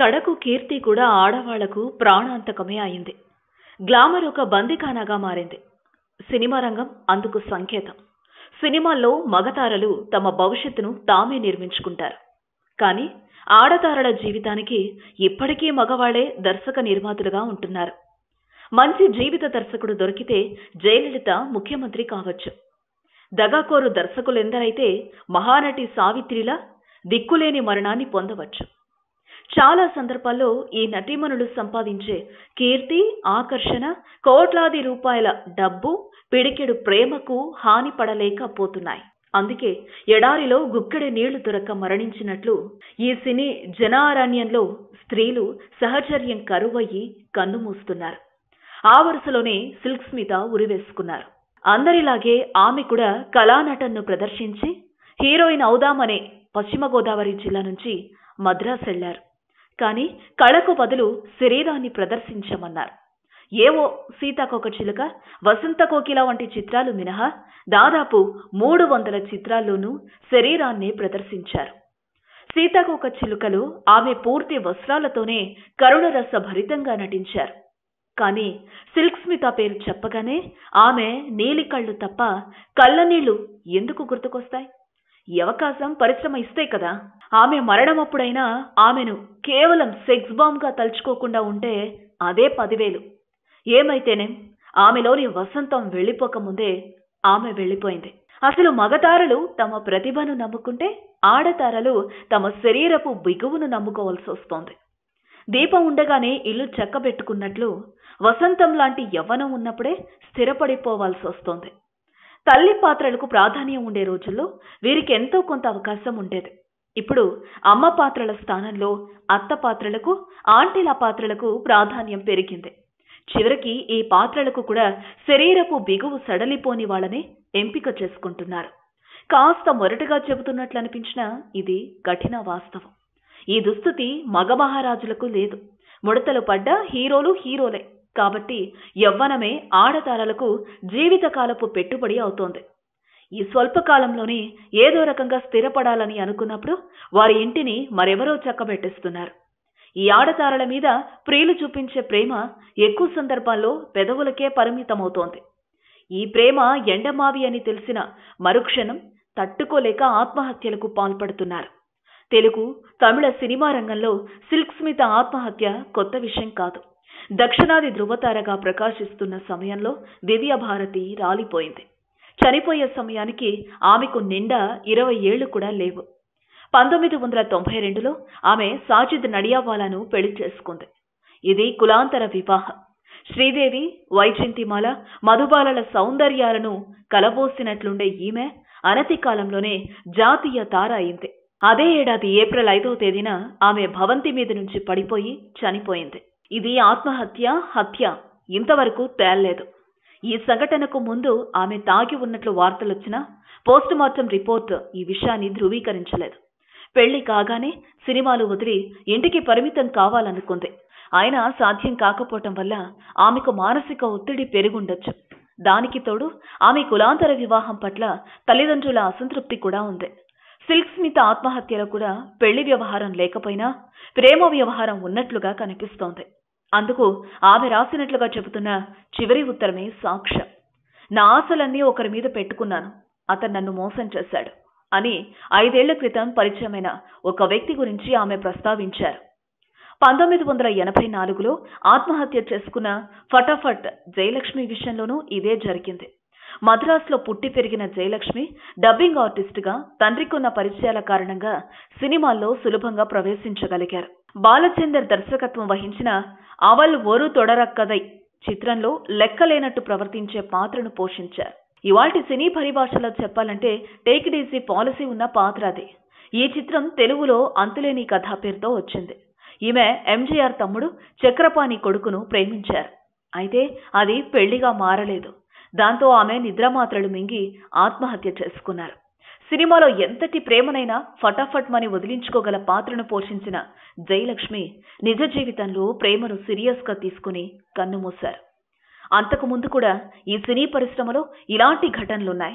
కడకు కీర్తి కూడా ఆడవాళ్లకు ప్రాణాంతకమే అయింది గ్లామర్ ఒక బందిఖానాగా మారింది సినిమా రంగం అందుకు సంకేతం సినిమాల్లో మగతారలు తమ భవిష్యత్తును తామే నిర్మించుకుంటారు కానీ ఆడతారల జీవితానికి ఇప్పటికీ మగవాళ్లే దర్శక నిర్మాతలుగా ఉంటున్నారు మంచి జీవిత దర్శకుడు దొరికితే జయలలిత ముఖ్యమంత్రి కావచ్చు దగాకోరు దర్శకులెందరైతే మహానటి సావిత్రిలా దిక్కులేని మరణాన్ని పొందవచ్చు చాలా సందర్భాల్లో ఈ నటీమణులు సంపాదించే కీర్తి ఆకర్షణ కోట్లాది రూపాయల డబ్బు పిడికెడు ప్రేమకు హాని పడలేకపోతున్నాయి అందుకే ఎడారిలో గుక్కెడి నీళ్లు దొరక్క మరణించినట్లు ఈ సినీ జనారణ్యంలో స్త్రీలు సహచర్యం కరువయ్యి కన్నుమూస్తున్నారు ఆ వరుసలోనే సిల్క్ స్మిత ఉరివేసుకున్నారు అందరిలాగే ఆమె కూడా కళానటన్ను ప్రదర్శించి హీరోయిన్ అవుదామనే పశ్చిమ గోదావరి జిల్లా నుంచి మద్రాసు వెళ్లారు కానీ కళకు బదులు శరీరాన్ని ప్రదర్శించమన్నారు ఏవో సీతాకొక చిలుక వసంత కోకిల వంటి చిత్రాలు మినహా దాదాపు మూడు వందల చిత్రాల్లోనూ శరీరాన్నే ప్రదర్శించారు సీతాకోక చిలుకలు ఆమె పూర్తి వస్త్రాలతోనే కరుణరస భరితంగా నటించారు కానీ సిల్క్ స్మిత పేరు చెప్పగానే ఆమె నీలి కళ్ళు తప్ప కళ్ళనీళ్లు ఎందుకు గుర్తుకొస్తాయి ఈ అవకాశం పరిశ్రమ ఇస్తే కదా ఆమె మరణమప్పుడైనా ఆమెను కేవలం సెక్స్ బాంబ్గా తలుచుకోకుండా ఉంటే అదే పదివేలు ఏమైతేనేం ఆమెలోని వసంతం వెళ్ళిపోకముందే ఆమె వెళ్ళిపోయింది అసలు మగతారలు తమ ప్రతిభను నమ్ముకుంటే ఆడతారలు తమ శరీరపు బిగువును నమ్ముకోవాల్సి వస్తోంది దీపం ఉండగానే ఇల్లు చెక్కబెట్టుకున్నట్లు వసంతం లాంటి యవ్వనం ఉన్నప్పుడే స్థిరపడిపోవాల్సి వస్తోంది తల్లి పాత్రలకు ప్రాధాన్యం ఉండే రోజుల్లో వీరికి ఎంతో కొంత అవకాశం ఉండేది ఇప్పుడు అమ్మ పాత్రల స్థానంలో అత్త పాత్రలకు ఆంటీల పాత్రలకు ప్రాధాన్యం పెరిగింది చివరికి ఈ పాత్రలకు కూడా శరీరపు బిగువు సడలిపోని వాళ్ళనే ఎంపిక చేసుకుంటున్నారు కాస్త మొరటుగా చెబుతున్నట్లు అనిపించినా ఇది కఠిన వాస్తవం ఈ దుస్థితి మగ మహారాజులకు లేదు ముడతలు పడ్డ హీరోలు హీరోలే కాబట్టి యవ్వనమే ఆడతారలకు జీవితకాలపు పెట్టుబడి అవుతోంది ఈ స్వల్పకాలంలోనే ఏదో రకంగా స్థిరపడాలని అనుకున్నప్పుడు వారి ఇంటిని మరెవరో చక్కబెట్టేస్తున్నారు ఈ ఆడతారల మీద ప్రియులు చూపించే ప్రేమ ఎక్కువ సందర్భాల్లో పెదవులకే పరిమితమవుతోంది ఈ ప్రేమ ఎండమావి అని తెలిసిన మరుక్షణం తట్టుకోలేక ఆత్మహత్యలకు పాల్పడుతున్నారు తెలుగు తమిళ సినిమా రంగంలో సిల్క్ స్మిత ఆత్మహత్య కొత్త విషయం కాదు దక్షిణాది ధృవతారగా ప్రకాశిస్తున్న సమయంలో దివ్య భారతి రాలిపోయింది చనిపోయే సమయానికి ఆమెకు నిండా ఇరవై ఏళ్లు కూడా లేవు పంతొమ్మిది వందల తొంభై రెండులో ఆమె సాజిద్ నడియావాలాను పెళ్లి చేసుకుంది ఇది కులాంతర వివాహం శ్రీదేవి వైజయంతిమాల మధుబాలల సౌందర్యాలను కలబోసినట్లుండే ఈమె అనతి కాలంలోనే జాతీయ తార అయింది అదే ఏడాది ఏప్రిల్ ఐదవ తేదీన ఆమె భవంతి మీద నుంచి పడిపోయి చనిపోయింది ఇది ఆత్మహత్య హత్య ఇంతవరకు తేల్లేదు ఈ సంఘటనకు ముందు ఆమె తాగి ఉన్నట్లు వార్తలొచ్చినా పోస్ట్ మార్టం రిపోర్ట్ ఈ విషయాన్ని ధృవీకరించలేదు పెళ్లి కాగానే సినిమాలు వదిలి ఇంటికి పరిమితం కావాలనుకుంది అయినా సాధ్యం కాకపోవటం వల్ల ఆమెకు మానసిక ఒత్తిడి పెరుగుండొచ్చు దానికి తోడు ఆమె కులాంతర వివాహం పట్ల తల్లిదండ్రుల అసంతృప్తి కూడా ఉంది సిల్క్ స్మిత ఆత్మహత్యలో కూడా పెళ్లి వ్యవహారం లేకపోయినా ప్రేమ వ్యవహారం ఉన్నట్లుగా కనిపిస్తోంది అందుకు ఆమె రాసినట్లుగా చెబుతున్న చివరి ఉత్తరమే సాక్ష్యం నా ఆశలన్నీ ఒకరి మీద పెట్టుకున్నాను అతను నన్ను మోసం చేశాడు అని ఐదేళ్ల క్రితం పరిచయమైన ఒక వ్యక్తి గురించి ఆమె ప్రస్తావించారు పంతొమ్మిది వందల ఎనభై నాలుగులో ఆత్మహత్య చేసుకున్న ఫటాఫట్ జయలక్ష్మి విషయంలోనూ ఇదే జరిగింది మద్రాసులో పుట్టి పెరిగిన జయలక్ష్మి డబ్బింగ్ ఆర్టిస్టుగా తండ్రికున్న పరిచయాల కారణంగా సినిమాల్లో సులభంగా ప్రవేశించగలిగారు బాలచందర్ దర్శకత్వం వహించిన అవల్ ఒరు తొడరక్కదై చిత్రంలో లెక్కలేనట్టు ప్రవర్తించే పాత్రను పోషించారు ఇవాల్టి సినీ పరిభాషలో చెప్పాలంటే టేక్ ఇట్ ఈజీ పాలసీ ఉన్న పాత్ర అది ఈ చిత్రం తెలుగులో అంతులేని కథా పేరుతో వచ్చింది ఈమె ఎంజీఆర్ తమ్ముడు చక్రపాణి కొడుకును ప్రేమించారు అయితే అది పెళ్లిగా మారలేదు దాంతో ఆమె నిద్రమాత్రలు మింగి ఆత్మహత్య చేసుకున్నారు సినిమాలో ఎంతటి ప్రేమనైనా ఫటాఫట్ మని వదిలించుకోగల పాత్రను పోషించిన జయలక్ష్మి నిజ జీవితంలో ప్రేమను సీరియస్గా తీసుకుని కన్నుమూశారు అంతకు ముందు కూడా ఈ సినీ పరిశ్రమలో ఇలాంటి ఘటనలున్నాయి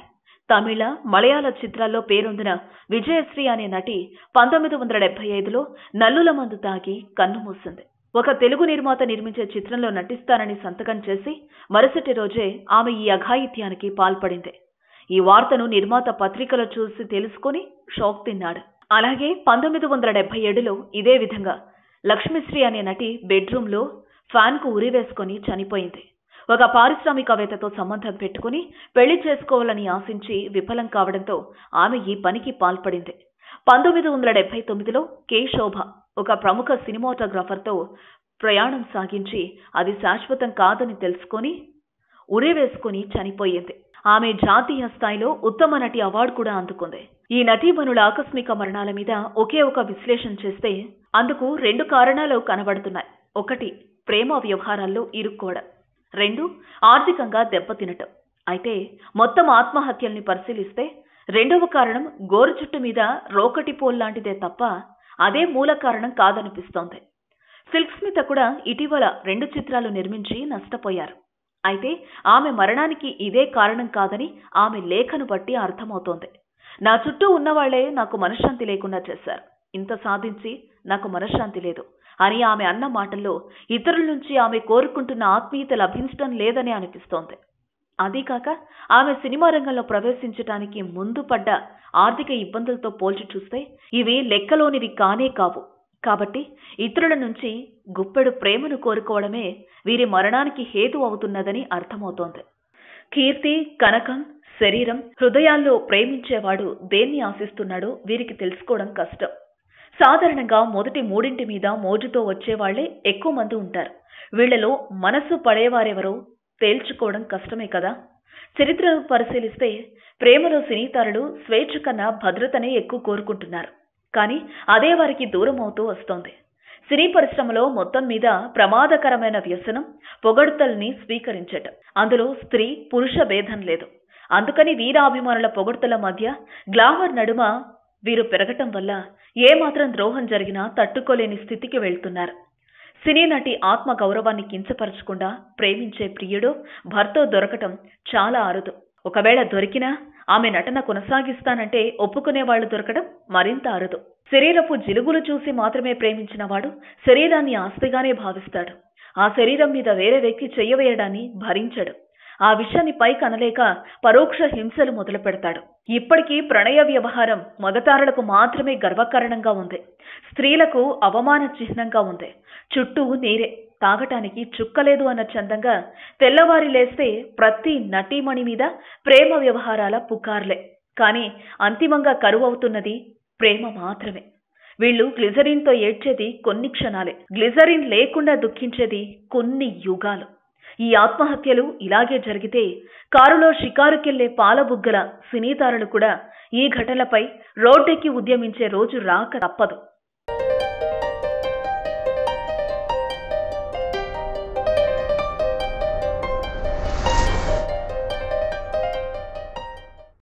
తమిళ మలయాళ చిత్రాల్లో పేరొందిన విజయశ్రీ అనే నటి పంతొమ్మిది వందల డెబ్బై ఐదులో నల్లుల మందు తాగి కన్నుమూసింది ఒక తెలుగు నిర్మాత నిర్మించే చిత్రంలో నటిస్తానని సంతకం చేసి మరుసటి రోజే ఆమె ఈ అఘాయిత్యానికి పాల్పడింది ఈ వార్తను నిర్మాత పత్రికలో చూసి తెలుసుకుని షాక్ తిన్నాడు అలాగే పంతొమ్మిది వందల డెబ్బై ఏడులో ఇదే విధంగా లక్ష్మిశ్రీ అనే నటి బెడ్రూమ్లో ఫ్యాన్కు ఉరివేసుకొని చనిపోయింది ఒక పారిశ్రామికవేత్తతో సంబంధం పెట్టుకుని పెళ్లి చేసుకోవాలని ఆశించి విఫలం కావడంతో ఆమె ఈ పనికి పాల్పడింది పంతొమ్మిది వందల డెబ్బై తొమ్మిదిలో కే శోభ ఒక ప్రముఖ సినిమాటోగ్రాఫర్తో ప్రయాణం సాగించి అది శాశ్వతం కాదని తెలుసుకొని ఉరివేసుకుని చనిపోయింది ఆమె జాతీయ స్థాయిలో ఉత్తమ నటి అవార్డు కూడా అందుకుంది ఈ నటీమణుల ఆకస్మిక మరణాల మీద ఒకే ఒక విశ్లేషణ చేస్తే అందుకు రెండు కారణాలు కనబడుతున్నాయి ఒకటి ప్రేమ వ్యవహారాల్లో ఇరుక్కోవడం రెండు ఆర్థికంగా దెబ్బతినటం అయితే మొత్తం ఆత్మహత్యల్ని పరిశీలిస్తే రెండవ కారణం గోరు చుట్టు మీద రోకటి పోల్ లాంటిదే తప్ప అదే మూల కారణం కాదనిపిస్తోంది సిల్క్ స్మిత కూడా ఇటీవల రెండు చిత్రాలు నిర్మించి నష్టపోయారు అయితే ఆమె మరణానికి ఇదే కారణం కాదని ఆమె లేఖను బట్టి అర్థమవుతోంది నా చుట్టూ ఉన్నవాళ్లే నాకు మనశ్శాంతి లేకుండా చేశారు ఇంత సాధించి నాకు మనశ్శాంతి లేదు అని ఆమె అన్న మాటల్లో ఇతరుల నుంచి ఆమె కోరుకుంటున్న ఆత్మీయత లభించడం లేదని అనిపిస్తోంది అదీకాక ఆమె సినిమా రంగంలో ప్రవేశించడానికి ముందు పడ్డ ఆర్థిక ఇబ్బందులతో పోల్చి చూస్తే ఇవి లెక్కలోనివి కానే కావు కాబట్టి ఇతరుల నుంచి గుప్పెడు ప్రేమను కోరుకోవడమే వీరి మరణానికి హేతు అవుతున్నదని అర్థమవుతోంది కీర్తి కనకం శరీరం హృదయాల్లో ప్రేమించేవాడు దేన్ని ఆశిస్తున్నాడో వీరికి తెలుసుకోవడం కష్టం సాధారణంగా మొదటి మూడింటి మీద మోజుతో వచ్చేవాళ్లే ఎక్కువ మంది ఉంటారు వీళ్లలో మనస్సు పడేవారెవరో తేల్చుకోవడం కష్టమే కదా చరిత్రను పరిశీలిస్తే ప్రేమలో సినీతారులు స్వేచ్ఛ కన్నా భద్రతనే ఎక్కువ కోరుకుంటున్నారు కానీ అదే వారికి దూరం అవుతూ వస్తోంది సినీ పరిశ్రమలో మొత్తం మీద ప్రమాదకరమైన వ్యసనం పొగడ్తల్ని స్వీకరించటం అందులో స్త్రీ పురుష భేదం లేదు అందుకని వీరాభిమానుల పొగడ్తల మధ్య గ్లామర్ నడుమ వీరు పెరగటం వల్ల ఏమాత్రం ద్రోహం జరిగినా తట్టుకోలేని స్థితికి వెళ్తున్నారు సినీ నటి ఆత్మ గౌరవాన్ని కించపరచకుండా ప్రేమించే ప్రియుడు భర్త దొరకటం చాలా అరుదు ఒకవేళ దొరికినా ఆమె నటన కొనసాగిస్తానంటే ఒప్పుకునే వాళ్ళు దొరకడం మరింత అరుదు శరీరపు జిలుగులు చూసి మాత్రమే ప్రేమించిన వాడు శరీరాన్ని ఆస్తిగానే భావిస్తాడు ఆ శరీరం మీద వేరే వ్యక్తి చెయ్యవేయడాన్ని భరించడు ఆ విషయాన్ని పై కనలేక పరోక్ష హింసలు మొదలు పెడతాడు ఇప్పటికీ ప్రణయ వ్యవహారం మగతారులకు మాత్రమే గర్వకారణంగా ఉంది స్త్రీలకు అవమాన చిహ్నంగా ఉంది చుట్టూ నీరే తాగటానికి చుక్కలేదు అన్న చందంగా తెల్లవారి లేస్తే ప్రతి నటీమణి మీద ప్రేమ వ్యవహారాల పుకార్లే కానీ అంతిమంగా కరువవుతున్నది ప్రేమ మాత్రమే వీళ్ళు గ్లిజరిన్తో ఏడ్చేది కొన్ని క్షణాలే గ్లిజరిన్ లేకుండా దుఃఖించేది కొన్ని యుగాలు ఈ ఆత్మహత్యలు ఇలాగే జరిగితే కారులో షికారుకెళ్లే పాలబుగ్గల సినీతారులు కూడా ఈ ఘటనలపై రోడ్డెక్కి ఉద్యమించే రోజు రాక తప్పదు